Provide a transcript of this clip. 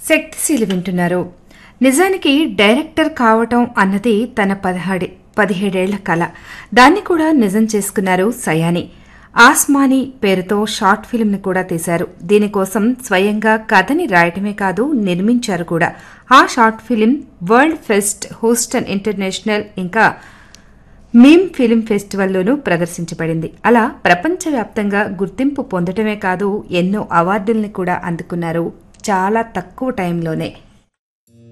శక్తిశీలి వింటున్నారు నిజానికి డైరెక్టర్ కావటం అన్నది తన పదహాడి పదిహేడేళ్ల కళ దాన్ని కూడా నిజం చేసుకున్నారు సయాని ఆస్మాని పేరుతో షార్ట్ ఫిల్మ్ని కూడా తీశారు దీనికోసం స్వయంగా కథని రాయటమే కాదు నిర్మించారు కూడా ఆ short film world fest Houston international ఇంకా మీమ్ ఫిలిం ఫెస్టివల్లోనూ ప్రదర్శించబడింది అలా ప్రపంచవ్యాప్తంగా గుర్తింపు పొందటమే కాదు ఎన్నో అవార్డుల్ని కూడా అందుకున్నారు చాలా తక్కువ టైంలోనే